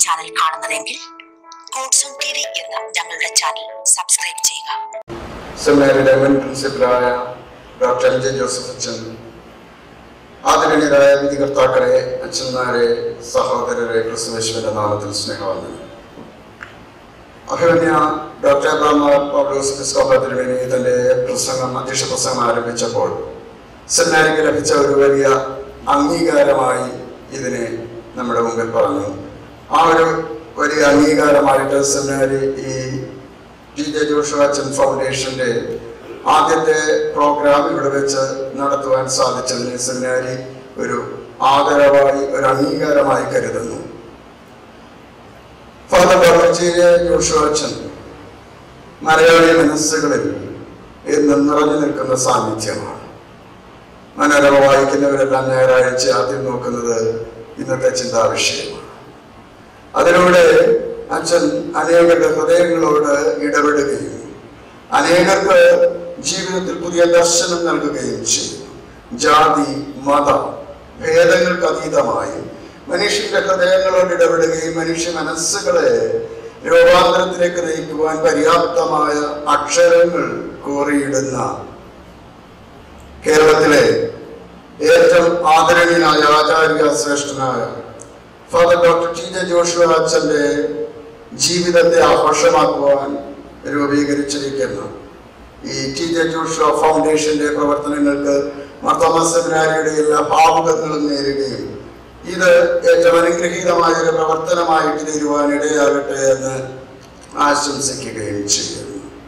channel കാണുന്നതെങ്കിൽ God's own T V എന്ന ഞങ്ങളുടെ ചാനൽ സബ്സ്ക്രൈബ് ചെയ്യുക സെമിനാരിയുടെ മുൻ പ്രിൻസിപ്പലായ ഡോക്ടർ എം ജെ ജോസഫ് അച്ഛൻ ആദരണീയരായ വിധികർത്താക്കളെ അച്ഛന്മാരെ സഹോദരരെ ക്രിസ്തുവേശ്വരുടെ നാമത്തിൽ സ്നേഹവന്ദനം അഭിമന്യ ഡോക്ടർ അബ്രാം പൗലോസ് എപ്പിസ്കോപ്പ തിരുവേനി തന്റെ പ്രസംഗം അധ്യക്ഷ പ്രസംഗം ആരംഭിച്ചപ്പോൾ സെമിനാരിക്ക് ലഭിച്ച ഒരു വലിയ അംഗീകാരമായി ഇതിനെ നമ്മുടെ മുമ്പിൽ പറഞ്ഞു ആ ഒരു വലിയ അംഗീകാരമായിട്ട് സെമിനാരി ഈ ടി ജെ ജോഷുവാച്ചൻ ഫൗണ്ടേഷന്റെ ആദ്യത്തെ പ്രോഗ്രാം ഇവിടെ വെച്ച് നടത്തുവാൻ സാധിച്ചതിന് സെമിനാരി ഒരു ആദരവായി ഒരു അംഗീകാരമായി കരുതുന്നു ഫാദർ ഡോക്ടർ ടി ജെ ജോഷുവാച്ചൻ മലയാളി മനസ്സുകളിൽ എന്നും നിറഞ്ഞു നിൽക്കുന്ന സാന്നിധ്യമാണ് മനോരമ വായിക്കുന്നവരെല്ലാം ഞായറാഴ്ച ആദ്യം നോക്കുന്നത് ഇന്നത്തെ ചിന്താ വിഷയമാണ് അതിലൂടെ അച്ഛൻ അനേകരുടെ ഹൃദയങ്ങളോട് ഇടപെടുകയും അനേകർക്ക് ജീവിതത്തിൽ പുതിയ ദർശനം നൽകുകയും ചെയ്യുന്നു ജാതി മത ഭേദങ്ങൾക്ക് അതീതമായി മനുഷ്യന്റെ ഹൃദയങ്ങളോട് ഇടപെടുകയും മനുഷ്യ മനസ്സുകളെ രൂപാന്തരത്തിലേക്ക് നയിക്കുവാൻ പര്യാപ്തമായ അക്ഷരങ്ങൾ കോറിയിടുന്ന കേരളത്തിലെ ഏറ്റവും ആദരണീയനായ ആചാര്യ ശ്രേഷ്ഠനായ father doctor T J Joshua അച്ഛൻ്റെ ജീവിതത്തെ ആഘോഷമാക്കുവാൻ രൂപീകരിച്ചിരിക്കുന്ന ഈ ടി ജെ ജോഷുവ ഫൗണ്ടേഷന്റെ പ്രവർത്തനങ്ങൾക്ക് മർത്തോമ സെമിനാരിയുടെ എല്ലാ ഭാവുകങ്ങളും നേരുകയും ഇത് ഏറ്റവും അനുഗ്രഹീതമായ ഒരു പ്രവർത്തനമായിട്ട് തീരുവാൻ ഇടയാകട്ടെ എന്ന് ആശംസിക്കുകയും ചെയ്യുന്നു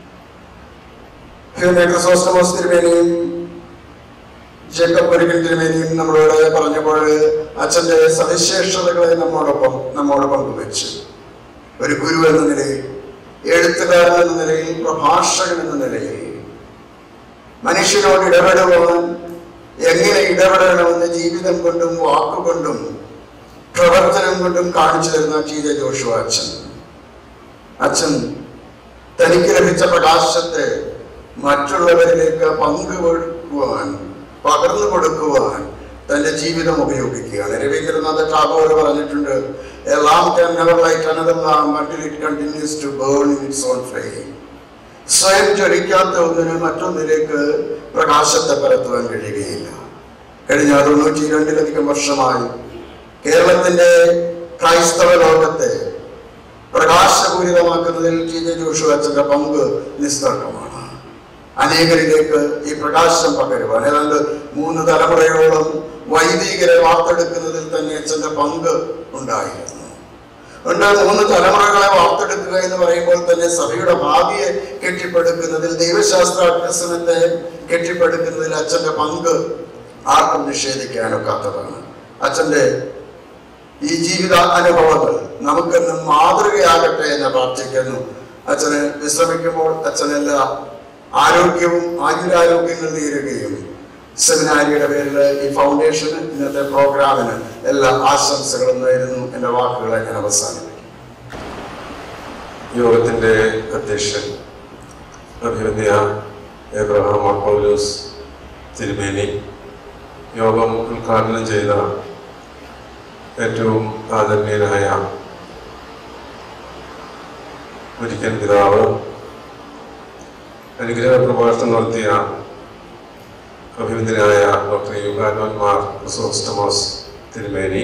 ഹ്യൂമൻ ക്രിസോസ്റ്റമോസ് തിരുമേനിയും ജേക്കബ് ഒരിക്കൽ തിരുമേനിയും നമ്മളോട് പറഞ്ഞപ്പോൾ അച്ഛൻ്റെ സവിശേഷതകളെ നമ്മോടൊപ്പം നമ്മോട് പങ്കുവെച്ചു ഒരു ഗുരു എന്ന നിലയിൽ എഴുത്തുകാരൻ എന്ന നിലയിൽ പ്രഭാഷകൻ എന്ന നിലയിൽ മനുഷ്യനോട് ഇടപെടുവാൻ എങ്ങനെ ഇടപെടണമെന്ന് ജീവിതം കൊണ്ടും വാക്കുകൊണ്ടും പ്രവർത്തനം കൊണ്ടും കാണിച്ചു തരുന്ന ടി ജെ ജോഷു അച്ഛൻ അച്ഛൻ തനിക്ക് ലഭിച്ച പ്രകാശത്തെ മറ്റുള്ളവരിലേക്ക് പങ്കുവെക്കുവാൻ പകർന്നു കൊടുക്കുവാൻ തന്റെ ജീവിതം ഉപയോഗിക്കുകയാണ് രവീന്ദ്രനാഥ ടാഗോർ പറഞ്ഞിട്ടുണ്ട് a lamp can never light another lamp until it continues to burn in its own flame സ്വയം ജ്വലിക്കാത്ത ഒന്നിന് മറ്റൊന്നിലേക്ക് പ്രകാശത്തെ പരത്തുവാൻ കഴിയുകയില്ല കഴിഞ്ഞ തൊണ്ണൂറ്റി രണ്ടിലധികം വർഷമായി കേരളത്തിന്റെ ക്രൈസ്തവ ലോകത്തെ പ്രകാശപൂരിതമാക്കുന്നതിൽ ടി ജെ ജോഷു അച്ഛന്റെ പങ്ക് നിസ്തർക്കമാണ് അനേകരിലേക്ക് ഈ പ്രകാശം പകരുവാൻ ഏതാണ്ട് മൂന്ന് തലമുറയോളം വൈദികരെ വാർത്തെടുക്കുന്നതിൽ തന്നെ അച്ഛന്റെ പങ്ക് ഉണ്ടായിരുന്നു ഉണ്ട് മൂന്ന് തലമുറകളെ വാർത്തെടുക്കുക എന്ന് പറയുമ്പോൾ തന്നെ സഭയുടെ ഭാവിയെ കെട്ടിപ്പടുക്കുന്നതിൽ ദൈവശാസ്ത്ര അഭ്യസനത്തെ കെട്ടിപ്പടുക്കുന്നതിൽ അച്ഛന്റെ പങ്ക് ആർക്കും നിഷേധിക്കാനൊക്കാത്തതാണ് അച്ഛന്റെ ഈ ജീവിത അനുഭവങ്ങൾ നമുക്കെന്നും മാതൃകയാകട്ടെ എന്ന് പ്രാർത്ഥിക്കുന്നു അച്ഛന് വിശ്രമിക്കുമ്പോൾ അച്ഛനെല്ലാ ആരോഗ്യവും ആയുരാരോഗ്യങ്ങൾ നേരുകയും സെമിനാരിയുടെ പേരിൽ ഈ ഫൗണ്ടേഷന് ഇന്നത്തെ പ്രോഗ്രാമിന് എല്ലാ ആശംസകളും നേരുന്നു എൻ്റെ വാക്കുകളെ ഞാൻ അവസാനിപ്പിക്കും യോഗത്തിന്റെ അധ്യക്ഷൻ അഭിവന്യ എബ്രഹാം മാർ പൗലോസ് തിരുമേനി യോഗം ഉദ്ഘാടനം ചെയ്ത ഏറ്റവും ആദരണീയനായ ഒരിക്കൽ പിതാവ് അനുഗ്രഹ പ്രഭാഷണം നടത്തിയ അഭിനന്ദനായ ഡോക്ടർ യുഗാനോന്മാർ ക്രിസോസ്റ്റമോസ് തിരുമേനി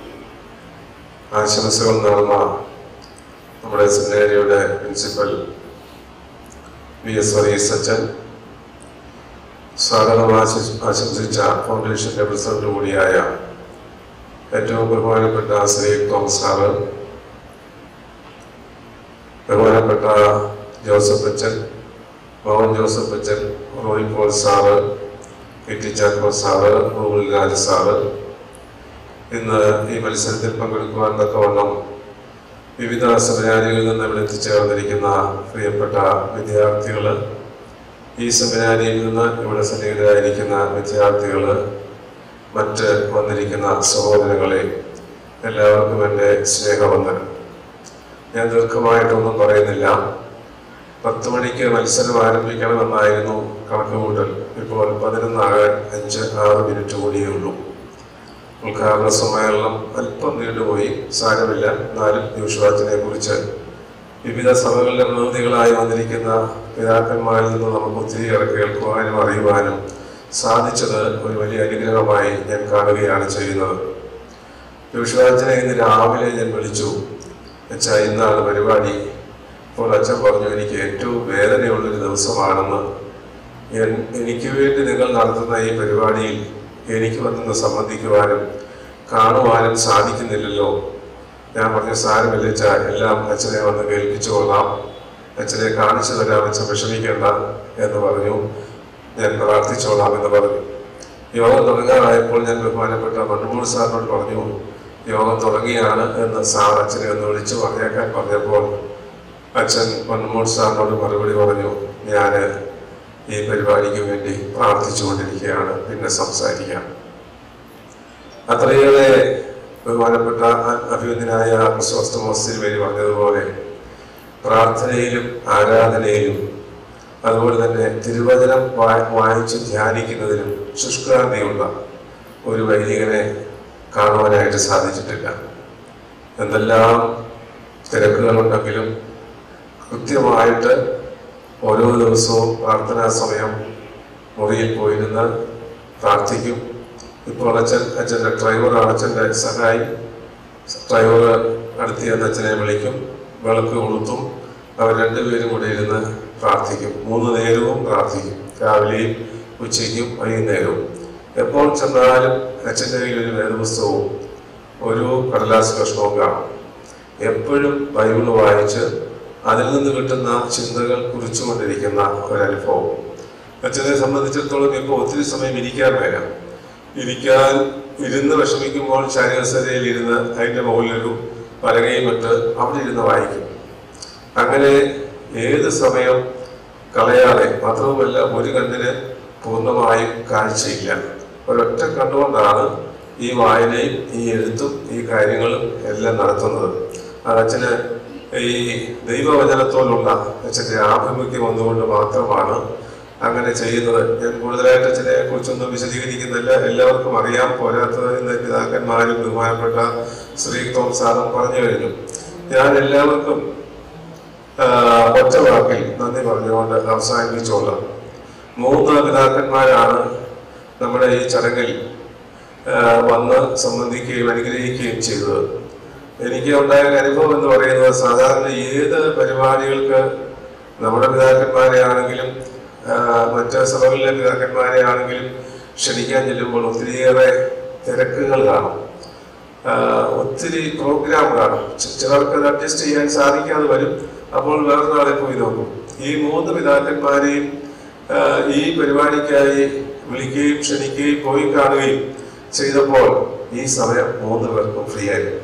ആശംസകൾ നേർന്ന നമ്മുടെ സെമിനാരിയുടെ പ്രിൻസിപ്പൽ വി എസ് വർഗീസ് അച്ഛൻ സ്വാഗതം ആശി- ആശംസിച്ച ഫൗണ്ടേഷന്റെ പ്രസിഡന്റ് കൂടിയായ ഏറ്റവും ബഹുമാനപ്പെട്ട ശ്രീ തോമസ് സാറ് ബഹുമാനപ്പെട്ട ജോസഫ് അച്ഛൻ പവൻ ജോസഫ് അച്ഛൻ Roy Paul sir K T Chacko sir Rubil Raj sir ഇന്ന് ഈ മത്സരത്തിൽ പങ്കെടുക്കുവാൻ തക്കവണ്ണം വിവിധ സെമിനാരികളിൽ നിന്ന് ഇവിടെ എത്തിച്ചേർന്നിരിക്കുന്ന പ്രിയപ്പെട്ട വിദ്യാർത്ഥികൾ ഈ സെമിനാരിയിൽ നിന്ന് ഇവിടെ സന്നിഹിതരായിരിക്കുന്ന വിദ്യാർത്ഥികൾ മറ്റ് വന്നിരിക്കുന്ന സഹോദരങ്ങളെ എല്ലാവർക്കും എൻ്റെ സ്നേഹവന്ദനം ഞാൻ ദീർഘമായിട്ടൊന്നും പറയുന്നില്ല പത്ത് മണിക്ക് മത്സരം ആരംഭിക്കണമെന്നായിരുന്നു കണക്കുകൂട്ടൽ ഇപ്പോൾ പതിനൊന്നാകാൻ അഞ്ച് ആറ് മിനിറ്റ് കൂടിയേ ഉള്ളൂ ഉദ്ഘാടന സമ്മേളനം അല്പം നീണ്ടുപോയി സാരമില്ല എന്നാലും ന്യൂഷ്വാച്ചിനെ കുറിച്ച് വിവിധ സഭകളുടെ പ്രതിനിധികളായി വന്നിരിക്കുന്ന പിതാക്കന്മാരിൽ നിന്ന് നമുക്ക് ഒത്തിരിയേറെ കേൾക്കുവാനും അറിയുവാനും സാധിച്ചത് ഒരു വലിയ അനുഗ്രഹമായി ഞാൻ കാണുകയാണ് ചെയ്യുന്നത് ന്യൂഷ്വാച്ചിനെ ഇന്ന് രാവിലെ ഞാൻ വിളിച്ചു വെച്ചാൽ ഇന്നാണ് പരിപാടി അപ്പോൾ അച്ഛൻ പറഞ്ഞു എനിക്ക് ഏറ്റവും വേദനയുള്ളൊരു ദിവസമാണെന്ന് എൻ- എനിക്ക് വേണ്ടി നിങ്ങൾ നടത്തുന്ന ഈ പരിപാടിയിൽ എനിക്ക് വന്ന് സംബന്ധിക്കുവാനും കാണുവാനും സാധിക്കുന്നില്ലല്ലോ ഞാൻ പറഞ്ഞു സാരമില്ല അച്ഛാ എല്ലാം അച്ഛനെ വന്ന് കേൾപ്പിച്ചു കൊള്ളാം അച്ഛനെ കാണിച്ചു തരാം അച്ഛൻ വിഷമിക്കേണ്ട എന്ന് പറഞ്ഞു ഞാൻ പ്രാർത്ഥിച്ചോളാം എന്ന് പറഞ്ഞു യോഗം തുടങ്ങാനായപ്പോൾ ഞാൻ ബഹുമാനപ്പെട്ട മണ്ണുമൂട് സാറിനോട് പറഞ്ഞു യോഗം തുടങ്ങിയാണ് എന്ന് സാർ അച്ഛനെ ഒന്ന് വിളിച്ചു പറഞ്ഞേക്കാൻ പറഞ്ഞപ്പോൾ അച്ഛൻ മണ്ണുമൂട് സാറിനോട് മറുപടി പറഞ്ഞു ഞാൻ ഈ പരിപാടിക്ക് വേണ്ടി പ്രാർത്ഥിച്ചുകൊണ്ടിരിക്കുകയാണ് പിന്നെ സംസാരിക്കാം അത്രയേറെ ബഹുമാനപ്പെട്ട അ- അഭിവന്ദനായ ക്രിസ്തോസ്തമോസിൽ വരി പറഞ്ഞതുപോലെ പ്രാർത്ഥനയിലും ആരാധനയിലും അതുപോലെ തന്നെ തിരുവചനം വാ- വായിച്ച് ധ്യാനിക്കുന്നതിലും ശുഷ്കാന്തിയുള്ള ഒരു വൈദികനെ കാണുവാനായിട്ട് സാധിച്ചിട്ടില്ല എന്തെല്ലാം തിരക്കുകളുണ്ടെങ്കിലും കൃത്യമായിട്ട് ഓരോ ദിവസവും പ്രാർത്ഥനാ സമയം മുറിയിൽ പോയിരുന്ന് പ്രാർത്ഥിക്കും ഇപ്പോൾ അച്ഛൻ അച്ഛൻ്റെ ഡ്രൈവറാണ് അച്ഛൻ്റെ സഹായി ഡ്രൈവർ അടുത്ത് ചെന്ന് അച്ഛനെ വിളിക്കും വിളക്ക് കൊളുത്തും അവർ രണ്ടുപേരും കൂടെ ഇരുന്ന് പ്രാർത്ഥിക്കും മൂന്ന് നേരവും പ്രാർത്ഥിക്കും രാവിലെയും ഉച്ചയ്ക്കും വൈകുന്നേരവും എപ്പോൾ ചെന്നാലും അച്ഛൻ്റെ കയ്യിൽ ഒരു വേദപുസ്തകവും ഒരു കടലാസ് കഷ്ണവും കാണും എപ്പോഴും ബൈബിൾ വായിച്ച് അതിൽ നിന്ന് കിട്ടുന്ന ചിന്തകൾ കുറിച്ചുകൊണ്ടിരിക്കുന്ന ഒരനുഭവം അച്ഛനെ സംബന്ധിച്ചിടത്തോളം ഇപ്പോൾ ഒത്തിരി സമയം ഇരിക്കാൻ വരാം ഇരിക്കാൻ ഇരുന്ന് വിഷമിക്കുമ്പോൾ ശരീരസരയിൽ ഇരുന്ന് അതിൻ്റെ മുകളിലൊരു പലകയും ഇട്ട് അവിടെ ഇരുന്ന് വായിക്കും അങ്ങനെ ഏത് സമയം കളയാതെ മാത്രവുമല്ല ഒരു കണ്ണിന് പൂർണ്ണമായും കാഴ്ചയില്ല ഒരൊറ്റ കണ്ണുകൊണ്ടാണ് ഈ വായനയും ഈ എഴുത്തും ഈ കാര്യങ്ങളും എല്ലാം നടത്തുന്നത് അത് അച്ഛന് ഈ ദൈവവചനത്തോടുള്ള അച്ഛൻ്റെ ആഭിമുഖ്യം വന്നുകൊണ്ട് മാത്രമാണ് അങ്ങനെ ചെയ്യുന്നത് ഞാൻ കൂടുതലായിട്ട് അച്ഛനെ കുറിച്ചൊന്നും വിശദീകരിക്കുന്നില്ല എല്ലാവർക്കും അറിയാം പോരാത്തത് ഇന്ന് പിതാക്കന്മാരും ബഹുമാനപ്പെട്ട ശ്രീ തോം സാറും പറഞ്ഞു കഴിഞ്ഞു ഞാൻ എല്ലാവർക്കും ആ, ഒറ്റ വാക്കിൽ നന്ദി പറഞ്ഞുകൊണ്ട് അവസാനിപ്പിച്ചോളാം മൂന്ന് പിതാക്കന്മാരാണ് നമ്മുടെ ഈ ചടങ്ങിൽ ആ, വന്ന് സംബന്ധിക്കുകയും അനുഗ്രഹിക്കുകയും ചെയ്തത് എനിക്ക് ഉണ്ടായ ഒരു അനുഭവം എന്ന് പറയുന്നത് സാധാരണ ഏത് പരിപാടികൾക്ക് നമ്മുടെ പിതാക്കന്മാരെ ആണെങ്കിലും ആ, മറ്റ് സഭകളിലെ പിതാക്കന്മാരെ ആണെങ്കിലും ക്ഷണിക്കാൻ ചെല്ലുമ്പോൾ ഒത്തിരിയേറെ തിരക്കുകൾ കാണും ആ, ഒത്തിരി പ്രോഗ്രാം കാണും ചി- ചിലർക്ക് അത് അഡ്ജസ്റ്റ് ചെയ്യാൻ സാധിക്കാതെ വരും അപ്പോൾ വേറൊരാളെ പോയി നോക്കും ഈ മൂന്ന് പിതാക്കന്മാരെയും ആ, ഈ പരിപാടിക്കായി വിളിക്കുകയും ക്ഷണിക്കുകയും പോയി കാണുകയും ചെയ്തപ്പോൾ ഈ സമയം മൂന്ന് പേർക്കും ഫ്രീ ആയിരുന്നു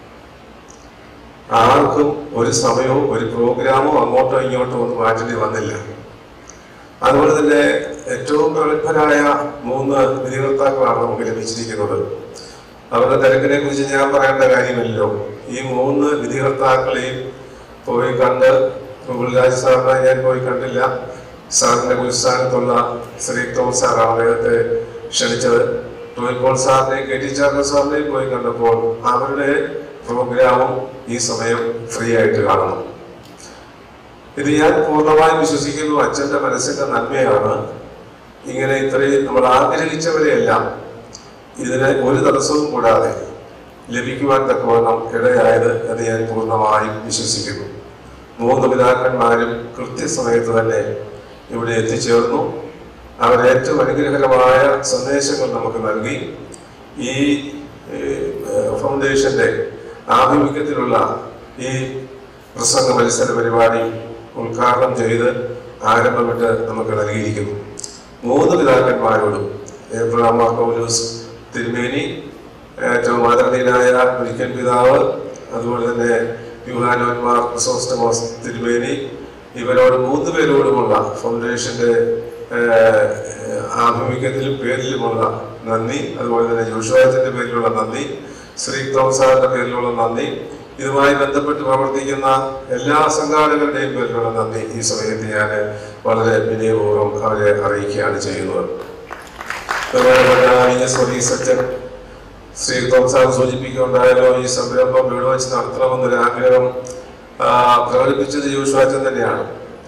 ആർക്കും ഒരു സമയവും ഒരു പ്രോഗ്രാമോ അങ്ങോട്ടോ ഇങ്ങോട്ടോ ഒന്നും മാറ്റേണ്ടി വന്നില്ല അതുപോലെ തന്നെ ഏറ്റവും പ്രഗത്ഭരായ മൂന്ന് വിധികർത്താക്കളാണ് നമുക്ക് ലഭിച്ചിരിക്കുന്നത് അവരുടെ തിരക്കിനെ കുറിച്ച് ഞാൻ പറയേണ്ട കാര്യമില്ലല്ലോ ഈ മൂന്ന് വിധികർത്താക്കളെയും പോയി കണ്ട് ഗുരുരാജ് സാറിനെ ഞാൻ പോയി കണ്ടില്ല സാറിന്റെ ഗുരുസ്ഥാനത്തുള്ള ശ്രീ തോമസ് സാറാണ് അദ്ദേഹത്തെ ക്ഷണിച്ചത് ടോയ്പോൾ സാറിനെയും കെ ടി ചാക്കോ സാറിനെയും പോയി കണ്ടപ്പോൾ അവരുടെ പ്രോഗ്രാമും ഈ സമയം ഫ്രീ ആയിട്ട് കാണുന്നു ഇത് ഞാൻ പൂർണ്ണമായും വിശ്വസിക്കുന്നു അച്ഛന്റെ മനസ്സിന്റെ നന്മയാണ് ഇങ്ങനെ ഇത്രയും നമ്മൾ ആഗ്രഹിച്ചവരെയെല്ലാം ഇതിന് ഒരു തടസ്സവും കൂടാതെ ലഭിക്കുവാൻ തക്കവണ്ണം ഇടയായത് എന്ന് ഞാൻ പൂർണ്ണമായും വിശ്വസിക്കുന്നു മൂന്ന് പിതാക്കന്മാരും കൃത്യസമയത്ത് തന്നെ ഇവിടെ എത്തിച്ചേർന്നു അവർ ഏറ്റവും അനുഗ്രഹകരമായ സന്ദേശങ്ങൾ നമുക്ക് നൽകി ഈ ഏഹ്, ഫൗണ്ടേഷന്റെ ആഭിമുഖ്യത്തിലുള്ള ഈ പ്രസംഗ മത്സര പരിപാടി ഉദ്ഘാടനം ചെയ്ത് ആരംഭമിട്ട് നമുക്ക് നൽകിയിരിക്കുന്നു മൂന്ന് പിതാക്കന്മാരോടും എബ്രഹാം മാർ പൗലോസ് തിരുമേനി ഏറ്റവും ആദരണീയനായ ഒരിക്കൽ പിതാവ് അതുപോലെ തന്നെ യുഹാനോന്മാർ ക്രിസോസ്റ്റമോസ് തിരുമേനി ഇവരോട് മൂന്ന് പേരോടുമുള്ള ഫൗണ്ടേഷന്റെ ഏഹ്, ആഭിമുഖ്യത്തിലും പേരിലുമുള്ള നന്ദി അതുപോലെ തന്നെ ജോഷുവാച്ചന്റെ പേരിലുള്ള നന്ദി ശ്രീ തോമസ് സാറിന്റെ പേരിലുള്ള നന്ദി ഇതുമായി ബന്ധപ്പെട്ട് പ്രവർത്തിക്കുന്ന എല്ലാ സംഘാടകരുടെയും പേരിലുള്ള നന്ദി ഈ സമയത്ത് ഞാൻ വളരെ വിനയപൂർവ്വം അവരെ അറിയിക്കുകയാണ് ചെയ്യുന്നത് ബഹുമാനപ്പെട്ട ഐ എസ് വർഗീസ് അച്ഛൻ ശ്രീ തോമസാർ സൂചിപ്പിക്കുകയുണ്ടായല്ലോ ഈ സംരംഭം ഇവിടെ വെച്ച് നടത്തണമെന്നൊരു ആഗ്രഹം ആ, പ്രകടിപ്പിച്ചത് ജോഷുവാച്ചൻ തന്നെയാണ്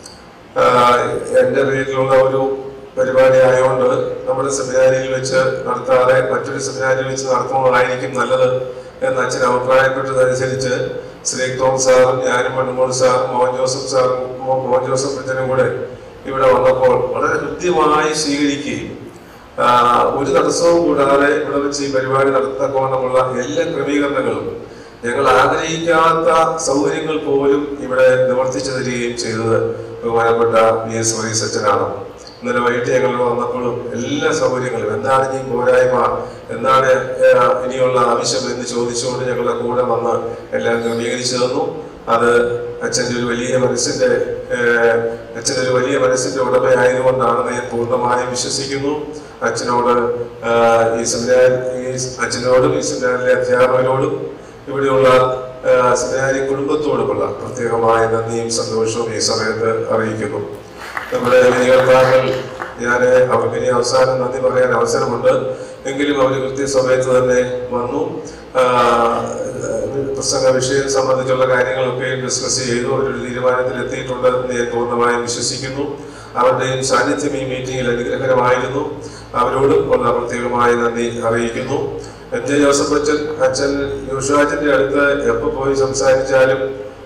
ആ, എൻ്റെ വീട്ടിലുള്ള ഒരു പരിപാടി ആയതുകൊണ്ട് നമ്മുടെ സെമിനാരിയിൽ വെച്ച് നടത്താതെ മറ്റൊരു സെമിനാരിൽ വെച്ച് നടത്തുന്നതായിരിക്കും നല്ലത് എന്ന് അച്ഛൻ അഭിപ്രായപ്പെട്ടതനുസരിച്ച് ശ്രീ ടോം സാറും ഞാനും മണ്ണുമോൾ സാറും മോഹൻ ജോസഫ് സാറും മോ- മോഹൻ ജോസഫ് അച്ഛനും കൂടെ ഇവിടെ വന്നപ്പോൾ വളരെ കൃത്യമായി സ്വീകരിക്കുകയും ആ, ഒരു തടസ്സവും കൂടാതെ ഇവിടെ വെച്ച് ഈ പരിപാടി നടത്തക്കോണമുള്ള എല്ലാ ക്രമീകരണങ്ങളും ഞങ്ങൾ ആഗ്രഹിക്കാത്ത സൗകര്യങ്ങൾ പോലും ഇവിടെ നിവർത്തിച്ചു തരികയും ചെയ്തത് ബഹുമാനപ്പെട്ട പി എസ് വർഗീസ് അച്ഛനാണ് ഇന്നലെ വൈകിട്ട് ഞങ്ങൾ ഇവിടെ വന്നപ്പോഴും എല്ലാ സൗകര്യങ്ങളും എന്താണ് ഇനി പോരായ്മ എന്താണ് ആ, ഇനിയുള്ള ആവശ്യം എന്ന് ചോദിച്ചുകൊണ്ട് ഞങ്ങളുടെ കൂടെ വന്ന് എല്ലാം ക്രമീകരിച്ചു തന്നു അത് അച്ഛൻ്റെ ഒരു വലിയ മനസ്സിന്റെ ഏഹ്, അച്ഛൻ്റെ ഒരു വലിയ മനസ്സിന്റെ ഉടമയായതുകൊണ്ടാണെന്ന് ഞാൻ പൂർണ്ണമായും വിശ്വസിക്കുന്നു അച്ഛനോട് ആഹ്, ഈ സെമിനാർ ഈ അച്ഛനോടും ഈ സെമിനാറിലെ അധ്യാപകരോടും ഇവിടെയുള്ള ആഹ്, സെമിനാരി കുടുംബത്തോടുമുള്ള പ്രത്യേകമായ നന്ദിയും സന്തോഷവും ഈ സമയത്ത് അറിയിക്കുന്നു നമ്മുടെ വിനിയോഗാക്കൾ ഞാൻ അവർക്ക് ഇനി അവസാനം നന്ദി പറയാൻ അവസരമുണ്ട് എങ്കിലും അവർ കൃത്യസമയത്ത് തന്നെ വന്നു ആഹ്, പ്രസംഗ വിഷയം സംബന്ധിച്ചുള്ള കാര്യങ്ങളൊക്കെ ഡിസ്കസ് ചെയ്തു അവരൊരു തീരുമാനത്തിൽ എത്തിയിട്ടുണ്ട് എന്ന് ഞാൻ പൂർണ്ണമായും വിശ്വസിക്കുന്നു അവരുടെയും സാന്നിധ്യം ഈ മീറ്റിംഗിൽ അനുഗ്രഹകരമായിരുന്നു അവരോടും ഉള്ള പ്രത്യേകമായ നന്ദി അറിയിക്കുന്നു എൻ ജെ ജോസഫ് അച്ഛൻ അച്ഛൻ യൂഷാജിന്റെ അടുത്ത് എപ്പോൾ പോയി സംസാരിച്ചാലും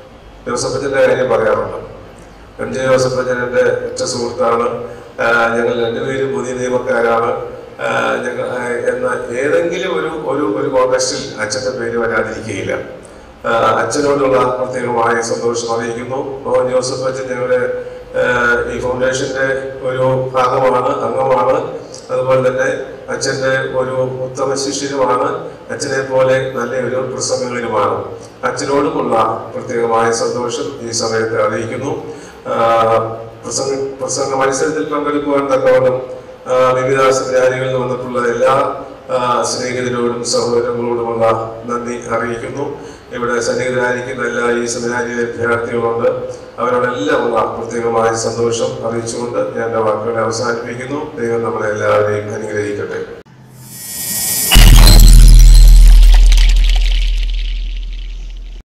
ജോസഫ് അച്ഛൻ്റെ കാര്യം പറയാറുണ്ട് എൻ ജെ ജോസഫ് അച്ഛൻ എൻ്റെ ഉറ്റ സുഹൃത്താണ് ആ, ഞങ്ങൾ രണ്ടുപേരും പുതിയ നിയമക്കാരാണ് ആ, ഞങ്ങൾ ആ, എന്ന ഏതെങ്കിലും ഒരു ഒരു ഒരു കോണ്ടക്സ്റ്റിൽ അച്ഛൻ്റെ പേര് വരാതിരിക്കുകയില്ല ആ, അച്ഛനോടുള്ള പ്രത്യേകമായ സന്തോഷം അറിയിക്കുന്നു മോഹൻ ജോസഫ് അച്ഛൻ ഞങ്ങളുടെ ആ, ഈ ഫൗണ്ടേഷന്റെ ഒരു ഭാഗമാണ് അംഗമാണ് അതുപോലെ തന്നെ അച്ഛന്റെ ഒരു ഉത്തമ ശിഷ്യനുമാണ് അച്ഛനെ പോലെ നല്ല ഒരു പ്രസംഗകനുമാണ് അച്ഛനോടുമുള്ള പ്രത്യേകമായ സന്തോഷം ഈ സമയത്ത് അറിയിക്കുന്നു ആ, പ്രസംഗ പ്രസംഗ മത്സരത്തിൽ പങ്കെടുക്കുവാൻ തക്കവണ്ണം ആ, വിവിധ സെമിനാരികളിൽ വന്നിട്ടുള്ള എല്ലാ ആ, സ്നേഹിതരോടും സഹോദരങ്ങളോടുമുള്ള നന്ദി അറിയിക്കുന്നു ഇവിടെ സന്നിഹിതരായിരിക്കുന്ന എല്ലാ ഈ സെമിനാരിയിലെ വിദ്യാർത്ഥികളുണ്ട് അവരോടെല്ലാം ഉള്ള പ്രത്യേകമായ സന്തോഷം അറിയിച്ചുകൊണ്ട് ഞാൻ എൻ്റെ വാക്കുകളെ അവസാനിപ്പിക്കുന്നു ദൈവം നമ്മളെ എല്ലാവരെയും അനുഗ്രഹിക്കട്ടെ